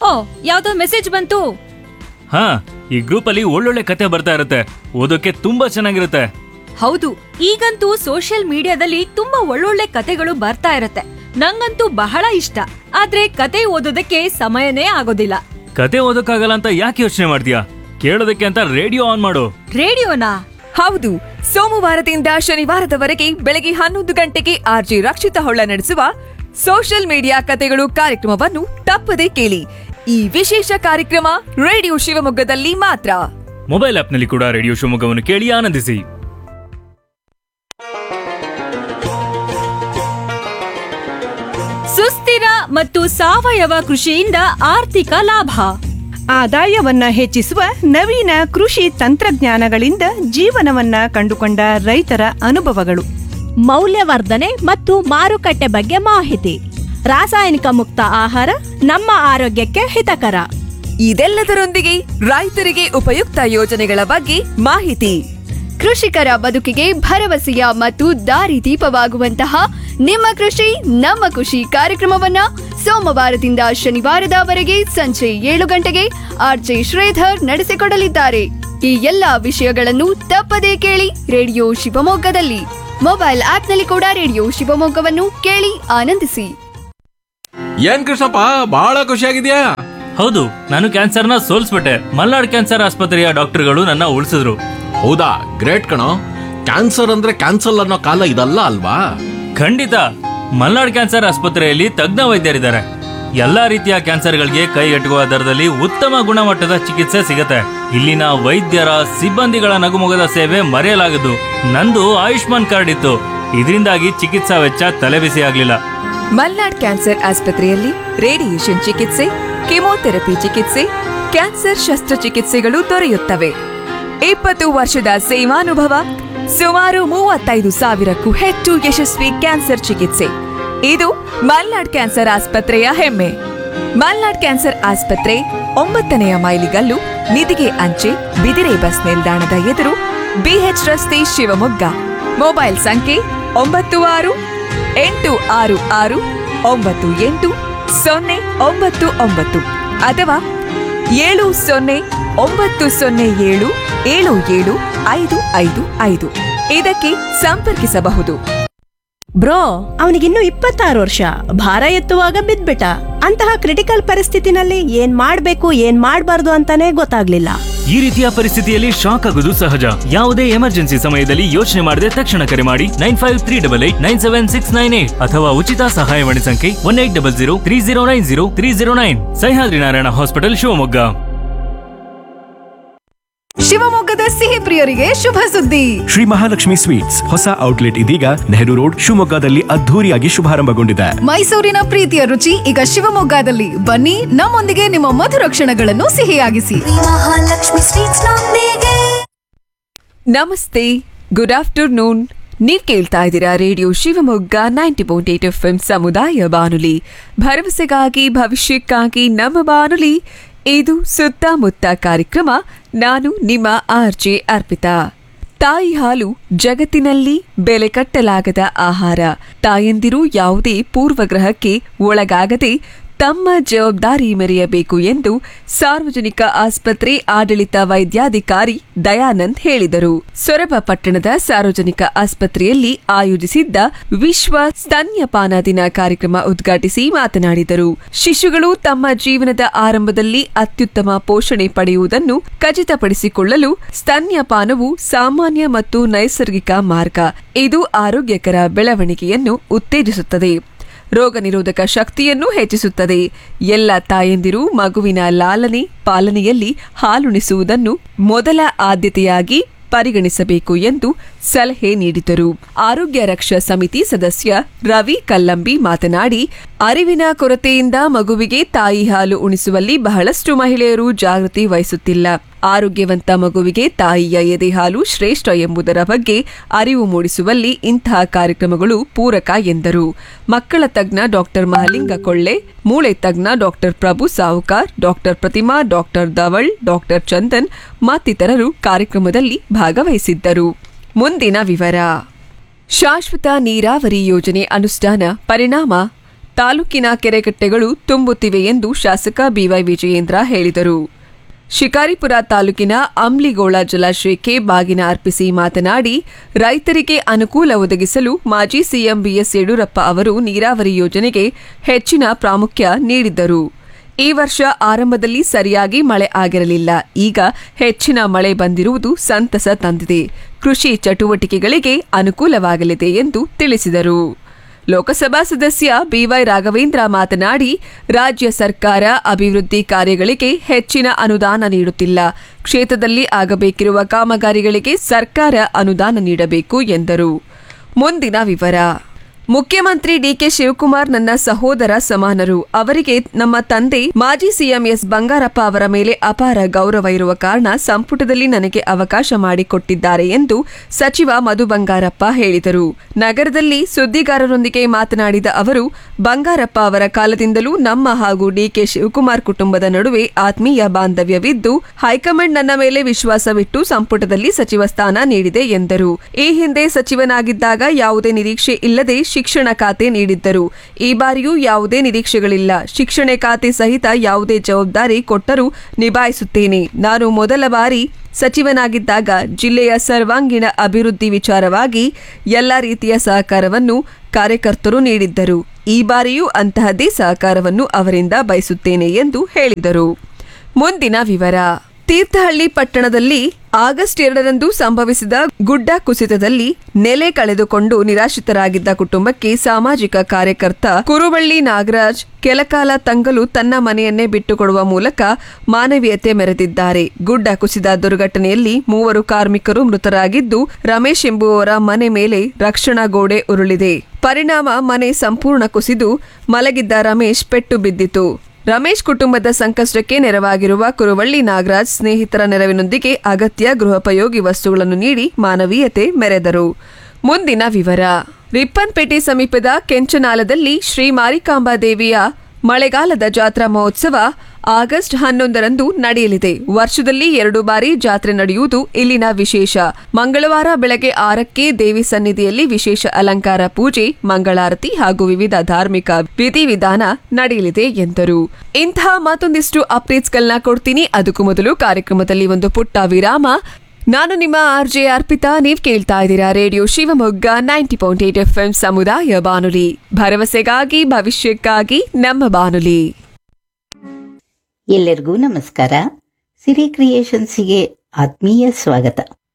ಓ ಯಾವ್ದೋ ಮೆಸೇಜ್ ಬಂತು ಹಾ ಈ ಗ್ರೂಪ್ ಅಲ್ಲಿ ಒಳ್ಳೊಳ್ಳೆ ಕತೆ ಬರ್ತಾ ಇರುತ್ತೆ ಓದೋಕೆ ತುಂಬಾ ಚೆನ್ನಾಗಿರುತ್ತೆ ಹೌದು ಈಗಂತೂ ಸೋಷಿಯಲ್ ಮೀಡಿಯಾದಲ್ಲಿ ತುಂಬಾ ಒಳ್ಳೊಳ್ಳೆ ಕತೆಗಳು ಬರ್ತಾ ಇರತ್ತೆ ನಂಗಂತೂ ಬಹಳ ಇಷ್ಟ ಆದ್ರೆ ಕತೆ ಓದೋದಕ್ಕೆ ಸಮಯನೇ ಆಗೋದಿಲ್ಲ ಕತೆ ಓದೋಕ್ಕಾಗಲ್ಲ ಅಂತ ಯಾಕೆ ಯೋಚನೆ ಮಾಡ್ತೀಯಾ ಕೇಳೋದಕ್ಕೆ ಅಂತ ರೇಡಿಯೋ ಆನ್ ಮಾಡು ರೇಡಿಯೋನಾ ಹೌದು ಸೋಮವಾರದಿಂದ ಶನಿವಾರದವರೆಗೆ ಬೆಳಗ್ಗೆ ಹನ್ನೊಂದು ಗಂಟೆಗೆ ಆರ್ಜಿ ರಕ್ಷಿತ ಹೊಳ್ಳ ನಡೆಸುವ ಸೋಷಿಯಲ್ ಮೀಡಿಯಾ ಕತೆಗಳು ಕಾರ್ಯಕ್ರಮವನ್ನು ತಪ್ಪದೆ ಕೇಳಿ ಈ ವಿಶೇಷ ಕಾರ್ಯಕ್ರಮ ರೇಡಿಯೋ ಶಿವಮೊಗ್ಗದಲ್ಲಿ ಮಾತ್ರ ಮೊಬೈಲ್ ಆಪ್ನಲ್ಲಿ ಕೂಡ ರೇಡಿಯೋ ಶಿವಮೊಗ್ಗವನ್ನು ಕೇಳಿ ಆನಂದಿಸಿ ಸುಸ್ಥಿರ ಮತ್ತು ಸಾವಯವ ಕೃಷಿಯಿಂದ ಆರ್ಥಿಕ ಲಾಭ ಆದಾಯವನ್ನ ಹೆಚ್ಚಿಸುವ ನವೀನ ಕೃಷಿ ತಂತ್ರಜ್ಞಾನಗಳಿಂದ ಜೀವನವನ್ನ ಕಂಡುಕೊಂಡ ರೈತರ ಅನುಭವಗಳು ಮೌಲ್ಯವರ್ಧನೆ ಮತ್ತು ಮಾರುಕಟ್ಟೆ ಬಗ್ಗೆ ಮಾಹಿತಿ ರಾಸಾಯನಿಕ ಮುಕ್ತ ಆಹಾರ ನಮ್ಮ ಆರೋಗ್ಯಕ್ಕೆ ಹಿತಕರ ಇದೆಲ್ಲದರೊಂದಿಗೆ ರೈತರಿಗೆ ಉಪಯುಕ್ತ ಯೋಜನೆಗಳ ಬಗ್ಗೆ ಮಾಹಿತಿ ಕೃಷಿಕರ ಬದುಕಿಗೆ ಭರವಸೆಯ ಮತ್ತು ದಾರಿದೀಪವಾಗುವಂತಹ ನಿಮ್ಮ ಕೃಷಿ ನಮ್ಮ ಖುಷಿ ಕಾರ್ಯಕ್ರಮವನ್ನ ಸೋಮವಾರದಿಂದ ಶನಿವಾರದವರೆಗೆ ಸಂಜೆ ಏಳು ಗಂಟೆಗೆ ಆರ್ಜೆ ಶ್ರೀಧರ್ ನಡೆಸಿಕೊಡಲಿದ್ದಾರೆ ಈ ಎಲ್ಲಾ ವಿಷಯಗಳನ್ನು ತಪ್ಪದೇ ಕೇಳಿ ರೇಡಿಯೋ ಶಿವಮೊಗ್ಗದಲ್ಲಿ ಮೊಬೈಲ್ ಆಪ್ನಲ್ಲಿ ಕೂಡ ರೇಡಿಯೋ ಶಿವಮೊಗ್ಗವನ್ನು ಕೇಳಿ ಆನಂದಿಸಿ ಏನ್ ಕೃಷ್ಣಪ್ಪ ಬಹಳ ಖುಷಿಯಾಗಿದ್ಯಾ ಹೌದು ನಾನು ಕ್ಯಾನ್ಸರ್ನ ಸೋಲ್ಸ್ಬಿಟ್ಟೆ ಮಲ್ನಾಡ್ ಕ್ಯಾನ್ಸರ್ ಆಸ್ಪತ್ರೆಯ ಡಾಕ್ಟರ್ಗಳು ನನ್ನ ಉಳಿಸಿದ್ರು ಹೌದಾ ಗ್ರೇಟ್ ಕಣೋ ಕ್ಯಾನ್ಸರ್ ಅಂದ್ರೆ ಕ್ಯಾನ್ಸಲ್ ಅನ್ನೋ ಕಾಲ ಇದಲ್ಲ ಅಲ್ವಾ ಖಂಡಿತ ಮಲ್ನಾಡ್ ಕ್ಯಾನ್ಸರ್ ಆಸ್ಪತ್ರೆಯಲ್ಲಿ ತಜ್ಞ ವೈದ್ಯರಿದ್ದಾರೆ ಎಲ್ಲಾ ರೀತಿಯ ಕ್ಯಾನ್ಸರ್ಗಳಿಗೆ ಕೈಗೆಟುಕುವ ದರದಲ್ಲಿ ಉತ್ತಮ ಗುಣಮಟ್ಟದ ಚಿಕಿತ್ಸೆ ಸಿಗತ್ತೆ ಇಲ್ಲಿನ ವೈದ್ಯರ ಸಿಬ್ಬಂದಿಗಳ ನಗುಮೊಗದ ಸೇವೆ ಮರೆಯಲಾಗದು ನಂದು ಆಯುಷ್ಮಾನ್ ಕಾರ್ಡ್ ಇತ್ತು ಇದರಿಂದಾಗಿ ಚಿಕಿತ್ಸಾ ವೆಚ್ಚ ತಲೆಬಿಸಿ ಆಗ್ಲಿಲ್ಲ ಮಲ್ನಾಡ್ ಕ್ಯಾನ್ಸರ್ ಆಸ್ಪತ್ರೆಯಲ್ಲಿ ರೇಡಿಯೇಷನ್ ಚಿಕಿತ್ಸೆ ಕೆಮೊಥೆರಪಿ ಚಿಕಿತ್ಸೆ ಕ್ಯಾನ್ಸರ್ ಶಸ್ತ್ರಚಿಕಿತ್ಸೆಗಳು ದೊರೆಯುತ್ತವೆ ಇಪ್ಪತ್ತು ವರ್ಷದ ಸೇವಾನುಭವ ಸುಮಾರು ಮೂವತ್ತೈದು ಸಾವಿರಕ್ಕೂ ಹೆಚ್ಚು ಯಶಸ್ವಿ ಕ್ಯಾನ್ಸರ್ ಚಿಕಿತ್ಸೆ ಇದು ಮಲ್ನಾಡ್ ಕ್ಯಾನ್ಸರ್ ಆಸ್ಪತ್ರೆಯ ಹೆಮ್ಮೆ ಮಲ್ನಾಡ್ ಕ್ಯಾನ್ಸರ್ ಆಸ್ಪತ್ರೆ ಒಂಬತ್ತನೆಯ ಮೈಲಿಗಲ್ಲು ನಿಧಿಗೆ ಅಂಚೆ ಬಿದಿರೆ ಬಸ್ ನಿಲ್ದಾಣದ ಎದುರು ಬಿಎಚ್ ರಸ್ತೆ ಶಿವಮೊಗ್ಗ ಮೊಬೈಲ್ ಸಂಖ್ಯೆ ಒಂಬತ್ತು ಆರು ಎಂಟು ಆರು ಆರು ಒಂಬತ್ತು ಎಂಟು ಸೊನ್ನೆ ಒಂಬತ್ತು ಒಂಬತ್ತು ಅಥವಾ ಏಳು ಸೊನ್ನೆ ಒಂಬತ್ತು ಸೊನ್ನೆ ಏಳು ಏಳು ಏಳು ಐದು ಐದು ಐದು ಇದಕ್ಕೆ ಸಂಪರ್ಕಿಸಬಹುದು ಬ್ರೋ ಅವನಿಗಿನ್ನು ಇಪ್ಪತ್ತಾರು ವರ್ಷ ಭಾರ ಎತ್ತುವಾಗ ಬಿದ್ಬಿಟ್ಟ ಅಂತಹ ಕ್ರಿಟಿಕಲ್ ಪರಿಸ್ಥಿತಿನಲ್ಲಿ ಏನ್ ಮಾಡ್ಬೇಕು ಏನ್ ಮಾಡ್ಬಾರ್ದು ಅಂತಾನೆ ಗೊತ್ತಾಗ್ಲಿಲ್ಲ ಈ ರೀತಿಯ ಪರಿಸ್ಥಿತಿಯಲ್ಲಿ ಶಾಕ್ ಆಗುವುದು ಸಹಜ ಯಾವುದೇ ಎಮರ್ಜೆನ್ಸಿ ಸಮಯದಲ್ಲಿ ಯೋಚನೆ ಮಾಡದೆ ತಕ್ಷಣ ಕರೆ ಮಾಡಿ nine five three double eight nine seven six nine eight ಅಥವಾ ಉಚಿತ ಸಹಾಯವಾಣಿ ಸಂಖ್ಯೆ one eight double zero three zero nine zero three zero nine Sahyadri Narayana hospital Shivamogga ಶಿವಮೊಗ್ಗದ ಸಿಹಿ ಪ್ರಿಯರಿಗೆ ಶುಭ ಸುದ್ದಿ ಶ್ರೀ ಮಹಾಲಕ್ಷ್ಮಿ ಸ್ವೀಟ್ಸ್ ಹೊಸ ಔಟ್ಲೆಟ್ ಇದೀಗ ನೆಹರು ರೋಡ್ ಶಿವಮೊಗ್ಗದಲ್ಲಿ ಅದ್ಧೂರಿಯಾಗಿ ಶುಭಾರಂಭಗೊಂಡಿದೆ ಮೈಸೂರಿನ ಪ್ರೀತಿಯ ರುಚಿ ಈಗ ಶಿವಮೊಗ್ಗದಲ್ಲಿ ಬನ್ನಿ ನಮ್ಮೊಂದಿಗೆ ನಿಮ್ಮ ಮಧುರ ಕ್ಷಣಗಳನ್ನು ಸಿಹಿಯಾಗಿಸಿ ಮಹಾಲಕ್ಷ್ಮಿ ಸ್ವೀಟ್ಸ್ ನೊಂದಿಗೆ ನಮಸ್ತೆ ಗುಡ್ ಆಫ್ಟರ್ನೂನ್ ನೀವ್ ಕೇಳ್ತಾ ಇದ್ದೀರಾ radio Shivamogga ninety point eight F M ಸಮುದಾಯ ಬಾನುಲಿ ಭರವಸೆಗಾಗಿ ಭವಿಷ್ಯಕ್ಕಾಗಿ ನಮ್ಮ ಬಾನುಲಿ ಇದು ಸುತ್ತಮುತ್ತ ಕಾರ್ಯಕ್ರಮ ನಾನು ನಿಮ್ಮ ಆರ್ಜೆ ಅರ್ಪಿತಾ ತಾಯಿ ಹಾಲು ಜಗತ್ತಿನಲ್ಲಿ ಬೆಲೆ ಕಟ್ಟಲಾಗದ ಆಹಾರ ತಾಯಂದಿರು ಯಾವುದೇ ಪೂರ್ವಗ್ರಹಕ್ಕೆ ಒಳಗಾಗದೆ ತಮ್ಮ ಜವಾಬ್ದಾರಿ ಮೆರೆಯಬೇಕು ಎಂದು ಸಾರ್ವಜನಿಕ ಆಸ್ಪತ್ರೆ ಆಡಳಿತ ವೈದ್ಯಾಧಿಕಾರಿ ದಯಾನಂದ್ ಹೇಳಿದರು ಸೊರಬ ಪಟ್ಟಣದ ಸಾರ್ವಜನಿಕ ಆಸ್ಪತ್ರೆಯಲ್ಲಿ ಆಯೋಜಿಸಿದ್ದ ವಿಶ್ವ ಸ್ತನ್ಯಪಾನ ದಿನ ಕಾರ್ಯಕ್ರಮ ಉದ್ಘಾಟಿಸಿ ಮಾತನಾಡಿದರು ಶಿಶುಗಳು ತಮ್ಮ ಜೀವನದ ಆರಂಭದಲ್ಲಿ ಅತ್ಯುತ್ತಮ ಪೋಷಣೆ ಪಡೆಯುವುದನ್ನು ಖಚಿತಪಡಿಸಿಕೊಳ್ಳಲು ಸ್ತನ್ಯಪಾನವು ಸಾಮಾನ್ಯ ಮತ್ತು ನೈಸರ್ಗಿಕ ಮಾರ್ಗ ಇದು ಆರೋಗ್ಯಕರ ಬೆಳವಣಿಗೆಯನ್ನು ಉತ್ತೇಜಿಸುತ್ತದೆ ರೋಗ ನಿರೋಧಕ ಶಕ್ತಿಯನ್ನು ಹೆಚ್ಚಿಸುತ್ತದೆ ಎಲ್ಲ ತಾಯಂದಿರು ಮಗುವಿನ ಲಾಲನೆ ಪಾಲನೆಯಲ್ಲಿ ಹಾಲುಣಿಸುವುದನ್ನು ಮೊದಲ ಆದ್ಯತೆಯಾಗಿ ಪರಿಗಣಿಸಬೇಕು ಎಂದು ಸಲಹೆ ನೀಡಿದರು ಆರೋಗ್ಯ ರಕ್ಷಾ ಸಮಿತಿ ಸದಸ್ಯ ರವಿ ಕಲ್ಲಂಬಿ ಮಾತನಾಡಿ ಅರಿವಿನ ಕೊರತೆಯಿಂದ ಮಗುವಿಗೆ ತಾಯಿ ಹಾಲು ಉಣಿಸುವಲ್ಲಿ ಬಹಳಷ್ಟು ಮಹಿಳೆಯರು ಜಾಗೃತಿ ವಹಿಸುತ್ತಿಲ್ಲ ಆರೋಗ್ಯವಂತ ಮಗುವಿಗೆ ತಾಯಿಯ ಎದೆ ಹಾಲು ಶ್ರೇಷ್ಠ ಎಂಬುದರ ಬಗ್ಗೆ ಅರಿವು ಮೂಡಿಸುವಲ್ಲಿ ಇಂತಹ ಕಾರ್ಯಕ್ರಮಗಳು ಪೂರಕ ಎಂದರು ಮಕ್ಕಳ ತಜ್ಞ ಡಾಕ್ಟರ್ ಮಹಲಿಂಗ ಕೊಳ್ಳೆ ಮೂಳೆ ತಜ್ಞ doctor Prabhu Savukar doctor Pratima doctor Dhaval doctor Chandan ಮತ್ತಿತರರು ಕಾರ್ಯಕ್ರಮದಲ್ಲಿ ಭಾಗವಹಿಸಿದ್ದರು ಮುಂದಿನ ವಿವರ ಶಾಶ್ವತ ನೀರಾವರಿ ಯೋಜನೆ ಅನುಷ್ಠಾನ ಪರಿಣಾಮ ತಾಲೂಕಿನ ಕೆರೆಕಟ್ಟೆಗಳು ತುಂಬುತ್ತಿವೆ ಎಂದು ಶಾಸಕ ಬಿವೈ ವಿಜಯೇಂದ್ರ ಹೇಳಿದರು ಶಿಕಾರಿಪುರ ತಾಲೂಕಿನ ಅಂಬ್ಲಿಗೋಳ ಜಲಾಶಯಕ್ಕೆ ಬಾಗಿನ ಅರ್ಪಿಸಿ ಮಾತನಾಡಿ ರೈತರಿಗೆ ಅನುಕೂಲ ಒದಗಿಸಲು ಮಾಜಿ ಸಿಎಂ ಬಿಎಸ್ ಯಡಿಯೂರಪ್ಪ ಅವರು ನೀರಾವರಿ ಯೋಜನೆಗೆ ಹೆಚ್ಚಿನ ಪ್ರಾಮುಖ್ಯ ನೀಡಿದ್ದರು ಈ ವರ್ಷ ಆರಂಭದಲ್ಲಿ ಸರಿಯಾಗಿ ಮಳೆ ಆಗಿರಲಿಲ್ಲ ಈಗ ಹೆಚ್ಚಿನ ಮಳೆ ಬಂದಿರುವುದು ಸಂತಸ ತಂದಿದೆ ಕೃಷಿ ಚಟುವಟಿಕೆಗಳಿಗೆ ಅನುಕೂಲವಾಗಲಿದೆ ಎಂದು ತಿಳಿಸಿದರು ಲೋಕಸಭಾ ಸದಸ್ಯ ಬಿವೈ ರಾಘವೇಂದ್ರ ಮಾತನಾಡಿ ರಾಜ್ಯ ಸರ್ಕಾರ ಅಭಿವೃದ್ಧಿ ಕಾರ್ಯಗಳಿಗೆ ಹೆಚ್ಚಿನ ಅನುದಾನ ನೀಡುತ್ತಿಲ್ಲ ಕ್ಷೇತ್ರದಲ್ಲಿ ಆಗಬೇಕಿರುವ ಕಾಮಗಾರಿಗಳಿಗೆ ಸರ್ಕಾರ ಅನುದಾನ ನೀಡಬೇಕು ಎಂದರು ಮುಂದಿನ ವಿವರ ಮುಖ್ಯಮಂತ್ರಿ ಡಿಕೆ ಶಿವಕುಮಾರ್ ನನ್ನ ಸಹೋದರ ಸಮಾನರು ಅವರಿಗೆ ನಮ್ಮ ತಂದೆ ಮಾಜಿ ಸಿಎಂ ಎಸ್ ಬಂಗಾರಪ್ಪ ಅವರ ಮೇಲೆ ಅಪಾರ ಗೌರವ ಇರುವ ಕಾರಣ ಸಂಪುಟದಲ್ಲಿ ನನಗೆ ಅವಕಾಶ ಮಾಡಿಕೊಟ್ಟಿದ್ದಾರೆ ಎಂದು ಸಚಿವ ಮಧು ಬಂಗಾರಪ್ಪ ಹೇಳಿದರು ನಗರದಲ್ಲಿ ಸುದ್ದಿಗಾರರೊಂದಿಗೆ ಮಾತನಾಡಿದ ಅವರು ಬಂಗಾರಪ್ಪ ಅವರ ಕಾಲದಿಂದಲೂ ನಮ್ಮ ಹಾಗೂ ಡಿಕೆ ಶಿವಕುಮಾರ್ ಕುಟುಂಬದ ನಡುವೆ ಆತ್ಮೀಯ ಬಾಂಧವ್ಯವಿದ್ದು ಹೈಕಮಾಂಡ್ ನನ್ನ ಮೇಲೆ ವಿಶ್ವಾಸವಿಟ್ಟು ಸಂಪುಟದಲ್ಲಿ ಸಚಿವ ಸ್ಥಾನ ನೀಡಿದೆ ಎಂದರು ಈ ಹಿಂದೆ ಸಚಿವನಾಗಿದ್ದಾಗ ಯಾವುದೇ ನಿರೀಕ್ಷೆ ಇಲ್ಲದೆ ಶಿಕ್ಷಣ ಖಾತೆ ನೀಡಿದ್ದರು ಈ ಬಾರಿಯೂ ಯಾವುದೇ ನಿರೀಕ್ಷೆಗಳಿಲ್ಲ ಶಿಕ್ಷಣ ಖಾತೆ ಸಹಿತ ಯಾವುದೇ ಜವಾಬ್ದಾರಿ ಕೊಟ್ಟರೂ ನಿಭಾಯಿಸುತ್ತೇನೆ ನಾನು ಮೊದಲ ಬಾರಿ ಸಚಿವನಾಗಿದ್ದಾಗ ಜಿಲ್ಲೆಯ ಸರ್ವಾಂಗೀಣ ಅಭಿವೃದ್ಧಿ ವಿಚಾರವಾಗಿ ಎಲ್ಲ ರೀತಿಯ ಸಹಕಾರವನ್ನು ಕಾರ್ಯಕರ್ತರು ನೀಡಿದ್ದರು ಈ ಬಾರಿಯೂ ಅಂತಹದ್ದೇ ಸಹಕಾರವನ್ನು ಅವರಿಂದ ಬಯಸುತ್ತೇನೆ ಎಂದು ಹೇಳಿದರು ಮುಂದಿನ ವಿವರ ತೀರ್ಥಹಳ್ಳಿ ಪಟ್ಟಣದಲ್ಲಿ ಆಗಸ್ಟ್ ಎರಡರಂದು ಸಂಭವಿಸಿದ ಗುಡ್ಡ ಕುಸಿತದಲ್ಲಿ ನೆಲೆ ಕಳೆದುಕೊಂಡು ನಿರಾಶ್ರಿತರಾಗಿದ್ದ ಕುಟುಂಬಕ್ಕೆ ಸಾಮಾಜಿಕ ಕಾರ್ಯಕರ್ತ ಕುರುವಳ್ಳಿ ನಾಗರಾಜ್ ಕೆಲಕಾಲ ತಂಗಲು ತನ್ನ ಮನೆಯನ್ನೇ ಬಿಟ್ಟುಕೊಡುವ ಮೂಲಕ ಮಾನವೀಯತೆ ಮೆರೆದಿದ್ದಾರೆ ಗುಡ್ಡ ಕುಸಿದ ದುರ್ಘಟನೆಯಲ್ಲಿ ಮೂವರು ಕಾರ್ಮಿಕರು ಮೃತರಾಗಿದ್ದು ರಮೇಶ್ ಎಂಬುವವರ ಮನೆ ಮೇಲೆ ರಕ್ಷಣಾ ಗೋಡೆ ಉರುಳಿದೆ ಪರಿಣಾಮ ಮನೆ ಸಂಪೂರ್ಣ ಕುಸಿದು ಮಲಗಿದ್ದ ರಮೇಶ್ ಪೆಟ್ಟು ಬಿದ್ದಿತು ರಮೇಶ್ ಕುಟುಂಬದ ಸಂಕಷ್ಟಕ್ಕೆ ನೆರವಾಗಿರುವ ಕುರುವಳ್ಳಿ ನಾಗರಾಜ್ ಸ್ನೇಹಿತರ ನೆರವಿನೊಂದಿಗೆ ಅಗತ್ಯ ಗೃಹೋಪಯೋಗಿ ವಸ್ತುಗಳನ್ನು ನೀಡಿ ಮಾನವೀಯತೆ ಮೆರೆದರು ಮುಂದಿನ ವಿವರ ರಿಪ್ಪನ್ಪೇಟೆ ಸಮೀಪದ ಕೆಂಚನಾಲದಲ್ಲಿ ಶ್ರೀ ಮಾರಿಕಾಂಬಾ ದೇವಿಯ ಮಳೆಗಾಲದ ಜಾತ್ರಾ ಮಹೋತ್ಸವ ಆಗಸ್ಟ್ ಹನ್ನೊಂದರಂದು ನಡೆಯಲಿದೆ ವರ್ಷದಲ್ಲಿ ಎರಡು ಬಾರಿ ಜಾತ್ರೆ ನಡೆಯುವುದು ಇಲ್ಲಿನ ವಿಶೇಷ ಮಂಗಳವಾರ ಬೆಳಗ್ಗೆ ಆರಕ್ಕೆ ದೇವಿ ಸನ್ನಿಧಿಯಲ್ಲಿ ವಿಶೇಷ ಅಲಂಕಾರ ಪೂಜೆ ಮಂಗಳಾರತಿ ಹಾಗೂ ವಿವಿಧ ಧಾರ್ಮಿಕ ವಿಧಿವಿಧಾನ ನಡೆಯಲಿದೆ ಎಂದರು ಇಂತಹ ಮತ್ತೊಂದಿಷ್ಟು ಅಪ್ಡೇಟ್ಸ್ಗಳನ್ನ ಕೊಡ್ತೀನಿ ಅದಕ್ಕೂ ಮೊದಲು ಕಾರ್ಯಕ್ರಮದಲ್ಲಿ ಒಂದು ಪುಟ್ಟ ವಿರಾಮ ನಾನು ನಿಮ್ಮ ಆರ್ ಜೆ ಅರ್ಪಿತಾ ನೀವ್ ಕೇಳ್ತಾ ಇದ್ದೀರಾ radio Shivamogga ninety point eight F M ಸಮುದಾಯ ಬಾನುಲಿ ಭರವಸೆಗಾಗಿ ಭವಿಷ್ಯಕ್ಕಾಗಿ ನಮ್ಮ ಬಾನುಲಿ ಎಲ್ಲರಿಗೂ ನಮಸ್ಕಾರ ಸಿರಿ ಕ್ರಿಯೇಷನ್ಸಿಗೆ ಆತ್ಮೀಯ ಸ್ವಾಗತ